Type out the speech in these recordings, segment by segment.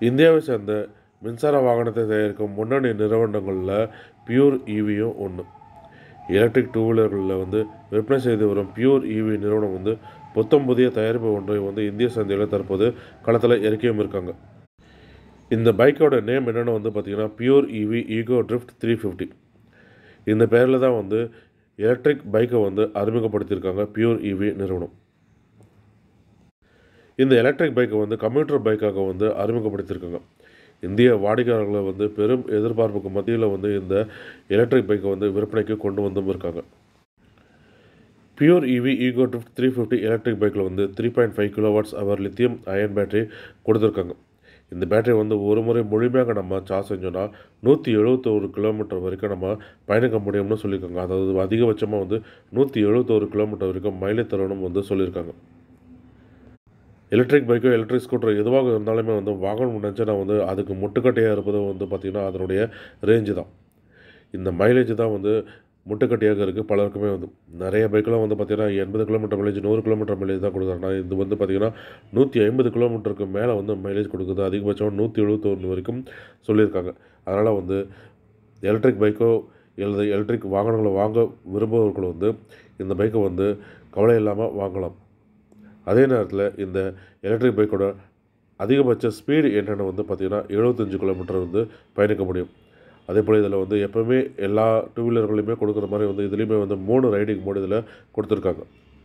இந்தியாவை சேர்ந்த மின்சார வாகனத்தை தயாரிக்கும் முன்னணி நிறுவனங்களில் பியூர் ஈவியும் ஒன்று எலக்ட்ரிக் டூ வீலர்களில் வந்து விற்பனை செய்து வரும் பியூர் ஈவி நிறுவனம் வந்து புத்தம் புதிய தயாரிப்பு ஒன்றை வந்து இந்திய சந்தையில் தற்போது களத்தில் இறக்கியும் இருக்காங்க இந்த பைக்கோட நேம் என்னென்னு வந்து பார்த்திங்கன்னா pure EV eco drift three fifty இந்த பேரில் தான் வந்து எலக்ட்ரிக் பைக்கை வந்து அறிமுகப்படுத்தியிருக்காங்க பியூர் ஈவி நிறுவனம் இந்த எலக்ட்ரிக் பைக்கை வந்து கம்ப்யூட்டர் பைக்காக வந்து அறிமுகப்படுத்தியிருக்காங்க இந்திய வாடிக்கையாளர்களை வந்து பெரும் எதிர்பார்ப்புக்கு மத்தியில் வந்து இந்த எலக்ட்ரிக் பைக்கை வந்து விற்பனைக்கு கொண்டு வந்தும் இருக்காங்க pure EV eco drift three fifty electric பைக்கில் வந்து three point five kilo watts hour lithium ion battery கொடுத்துருக்காங்க இந்த பேட்டரி வந்து ஒரு முறை முழுமையாக நம்ம சார்ஜ் செஞ்சோன்னா நூற்றி எழுபத்தோரு கிலோமீட்டர் வரைக்கும் நம்ம பயணிக்க முடியும்னு சொல்லியிருக்காங்க அதாவது அதிகபட்சமாக வந்து நூற்றி எழுபத்தோரு கிலோமீட்டர் வரைக்கும் மைலேஜ் தரணும் வந்து சொல்லியிருக்காங்க எலக்ட்ரிக் பைக்கோ எலக்ட்ரிக் ஸ்கூட்டர் எதுவாக இருந்தாலுமே வந்து வாங்கணும் நினச்சா வந்து அதுக்கு முட்டுக்கட்டையாக இருப்பது வந்து பார்த்திங்கன்னா அதனுடைய ரேஞ்சு தான் இந்த மைலேஜ் தான் வந்து முட்டுக்கட்டையாக இருக்குது பலருக்குமே வந்து நிறைய பைக்கெலாம் வந்து பார்த்திங்கன்னா எண்பது கிலோமீட்டர் மைலேஜ் நூறு கிலோமீட்டர் மைலேஜ் தான் கொடுக்குறாங்க இது வந்து பார்த்திங்கன்னா நூற்றி ஐம்பது கிலோமீட்டருக்கு மேலே வந்து மைலேஜ் கொடுக்குது அதிகபட்சம் நூற்றி எழுபத்தொன்று வரைக்கும் சொல்லியிருக்காங்க அதனால் வந்து எலக்ட்ரிக் பைக்கோ அல்லது எலக்ட்ரிக் வாகனங்களை வாங்க விரும்புபவர்கள் வந்து இந்த பைக்கை வந்து கவலை இல்லாமல் வாங்கலாம் அதே நேரத்தில் இந்த எலக்ட்ரிக் பைக்கோட அதிகபட்ச ஸ்பீடு என்னென்னு வந்து பார்த்திங்கன்னா எழுபத்தஞ்சு கிலோமீட்டர் வந்து பயணிக்க முடியும் அதே போல் இதில் வந்து எப்போவுமே எல்லா டூ வீலர்களையுமே கொடுக்குற மாதிரி வந்து இதுலேயுமே வந்து மூணு ரைடிங் மோடு இதில் கொடுத்துருக்காங்க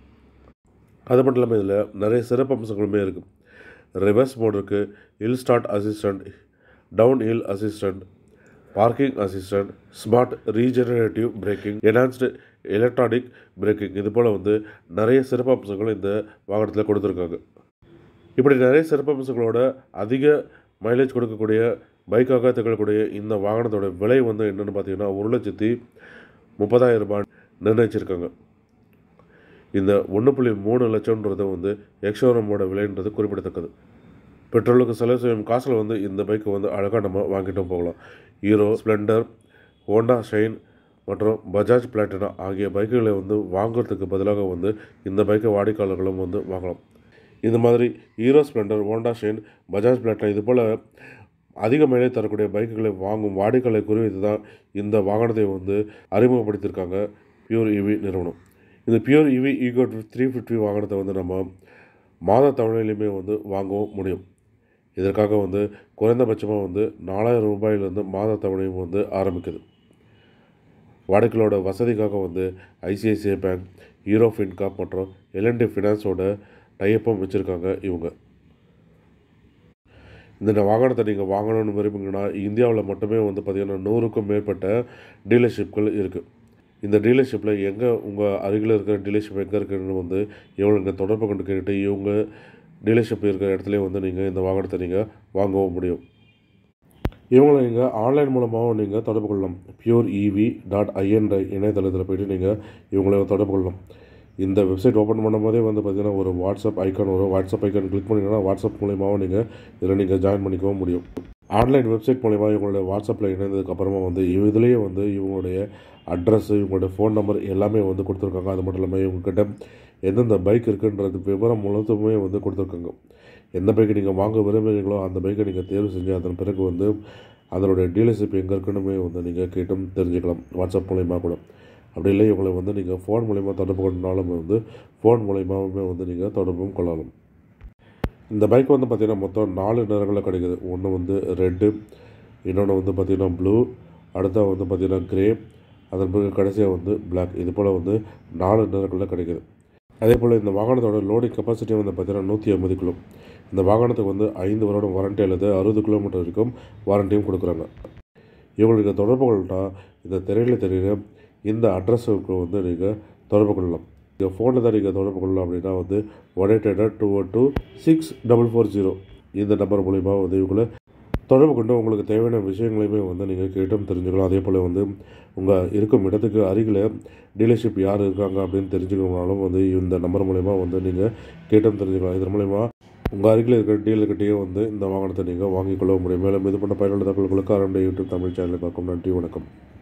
அது மட்டும் இல்லாமல் இதில் நிறைய சிறப்பம்சங்களுமே இருக்குது ரிவர்ஸ் மோட் இருக்குது hill start assistant down hill assistant parking assistant smart regenerative braking enhanced electronic braking இது போல் வந்து நிறைய சிறப்பம்சங்கள் இந்த வாகனத்தில் கொடுத்துருக்காங்க இப்படி நிறைய சிறப்பம்சங்களோட அதிக மைலேஜ் கொடுக்கக்கூடிய பைக்காக திகழக்கூடிய இந்த வாகனத்தோட விலை வந்து என்னென்னு பார்த்தீங்கன்னா ஒரு லட்சத்தி முப்பதாயிரம் ரூபாய் நிர்ணயிச்சிருக்காங்க இந்த ஒன்று புள்ளி மூணு லட்சம்ன்றது வந்து எக்ஷோரமோட விலைன்றது குறிப்பிடத்தக்கது பெட்ரோலுக்கு செலவு செய்யும் காசில் வந்து இந்த பைக்கை வந்து அழகாக நம்ம வாங்கிட்டும் போகலாம் ஹீரோ ஸ்ப்ளெண்டர் ஹோண்டா ஷைன் மற்றும் பஜாஜ் பிளாட்டினா ஆகிய பைக்குகளை வந்து வாங்குறதுக்கு பதிலாக வந்து இந்த பைக்கை வாடிக்கையாளர்களும் வந்து வாங்கலாம் இந்த மாதிரி Hero Splendor Honda Shine Bajaj Platina இது போல் அதிக மைலேஜ் தரக்கூடிய பைக்குகளை வாங்கும் வாடிக்கையாளர் குறித்து தான் இந்த வாகனத்தை வந்து அறிமுகப்படுத்தியிருக்காங்க பியூர் இவி நிறுவனம் இந்த pure EV eco three fifty வாகனத்தை வந்து நம்ம மாத தவணையிலையுமே வந்து வாங்கவும் முடியும் இதற்காக வந்து குறைந்தபட்சமாக வந்து நாலாயிரம் ரூபாயிலிருந்து மாத தவணையும் வந்து ஆரம்பிக்குது வாடிக்கையாளரோட வசதிக்காக வந்து ஐசிஐசிஐ பேங்க் ஹீரோ ஃபின்காப் மற்றும் எல்என்டி ஃபினான்ஸோட டைப்பம் வச்சுருக்காங்க இவங்க இந்த வாகனத்தை நீங்கள் வாங்கணும்னு விரும்புங்கன்னா இந்தியாவில் மட்டுமே வந்து பார்த்திங்கன்னா நூறுக்கும் மேற்பட்ட டீலர்ஷிப்கள் இருக்குது இந்த டீலர்ஷிப்பில் எங்கே உங்கள் அருகில் இருக்கிற டீலர்ஷிப் எங்கே இருக்குன்னு வந்து இவங்க தொடர்பு கொண்டு கேட்டுட்டு இவங்க டீலர்ஷிப் இருக்கிற இடத்துலையும் வந்து நீங்கள் இந்த வாகனத்தை நீங்கள் வாங்கவும் முடியும் இவங்களை நீங்கள் ஆன்லைன் மூலமாகவும் நீங்கள் தொடர்பு கொள்ளலாம் பியூர் இவி டாட் ஐஎன்ற இணையதளத்தில் போய்ட்டு நீங்கள் இவங்களை தொடர்பு கொள்ளலாம் இந்த வெப்சைட் ஓப்பன் பண்ணும்போதே வந்து பார்த்திங்கன்னா ஒரு வாட்ஸ்அப் ஐக்கான் வரும் வாட்ஸ்அப் ஐக்கான் கிளிக் பண்ணிங்கன்னா வாட்ஸ்அப் மூலியமாகவும் நீங்கள் இதில் நீங்கள் ஜாயின் பண்ணிக்கவும் முடியும் ஆன்லைன் வெப்சைட் மூலிமா இவங்களுடைய வாட்ஸ்அப்பில் இணைந்ததுக்கு அப்புறமா வந்து இதுலேயே வந்து இவங்களுடைய அட்ரஸ் இவங்களுடைய ஃபோன் நம்பர் எல்லாமே வந்து கொடுத்துருக்காங்க அது மட்டும் இல்லாமல் இவங்ககிட்ட எந்தெந்த பைக் இருக்குன்றது விவரம் முழுத்துமே வந்து கொடுத்துருக்காங்க எந்த பைக்கை நீங்கள் வாங்க விரும்புகிறீங்களோ அந்த பைக்கை நீங்கள் தேர்வு செஞ்சு அதன் பிறகு வந்து அதனுடைய டீலர்ஷிப் எங்கே இருக்குன்னுமே வந்து நீங்கள் கேட்டும் தெரிஞ்சுக்கலாம் வாட்ஸ்அப் மூலயமா கூட அப்படி இல்லை இவங்களை வந்து நீங்கள் ஃபோன் மூலிமா தொடர்பு கொண்டாலும் வந்து ஃபோன் மூலயமாவுமே வந்து நீங்கள் தொடர்பும் கொள்ளலாம் இந்த பைக் வந்து பார்த்திங்கன்னா மொத்தம் நாலு நிறங்களில் கிடைக்குது ஒன்று வந்து ரெட்டு இன்னொன்று வந்து பார்த்திங்கன்னா ப்ளூ அடுத்த வந்து பார்த்திங்கன்னா கிரே அதன் பிறகு கடைசியாக வந்து பிளாக் இது போல் வந்து நாலு நிறங்களில் கிடைக்குது அதே போல் இந்த வாகனத்தோட லோடிங் கெப்பாசிட்டி வந்து பார்த்திங்கன்னா நூற்றி ஐம்பது கிலோ இந்த வாகனத்துக்கு வந்து ஐந்து வருடம் வாரண்ட்டி அல்லது அறுபது கிலோமீட்டர் வரைக்கும் வாரண்டியும் கொடுக்குறாங்க இவங்களுக்கு தொடர்பு கொள்ளட்டா இந்த திரையில் தெரிகிற இந்த அட்ரஸுக்கு வந்து நீங்கள் தொடர்பு கொள்ளலாம் நீங்கள் ஃபோனில் தான் நீங்கள் தொடர்பு கொள்ளலாம் அப்படின்னா வந்து one eight eight two one two six double four zero இந்த நம்பர் மூலிமா வந்து இவங்களை தொடர்பு கொண்டு உங்களுக்கு தேவையான விஷயங்களையுமே வந்து நீங்கள் கேட்டும் தெரிஞ்சுக்கலாம் அதே போல் வந்து உங்கள் இருக்கும் இடத்துக்கு அருகில் டீலர்ஷிப் யார் இருக்காங்க அப்படின்னு தெரிஞ்சுக்கணும்னாலும் வந்து இந்த நம்பர் மூலிமா வந்து நீங்கள் கேட்டும் தெரிஞ்சுக்கலாம் இதன் மூலிமா உங்கள் அருகில் இருக்கிற டீலர்கிட்டயே வந்து இந்த வாகனத்தை நீங்கள் வாங்கிக் கொள்ள முடியும் மேலும் இது பண்ண பயனுள்ள தகவல்களுக்கு அரண்டை யூடியூப் தமிழ் சேனலை பார்க்கும் நன்றி வணக்கம்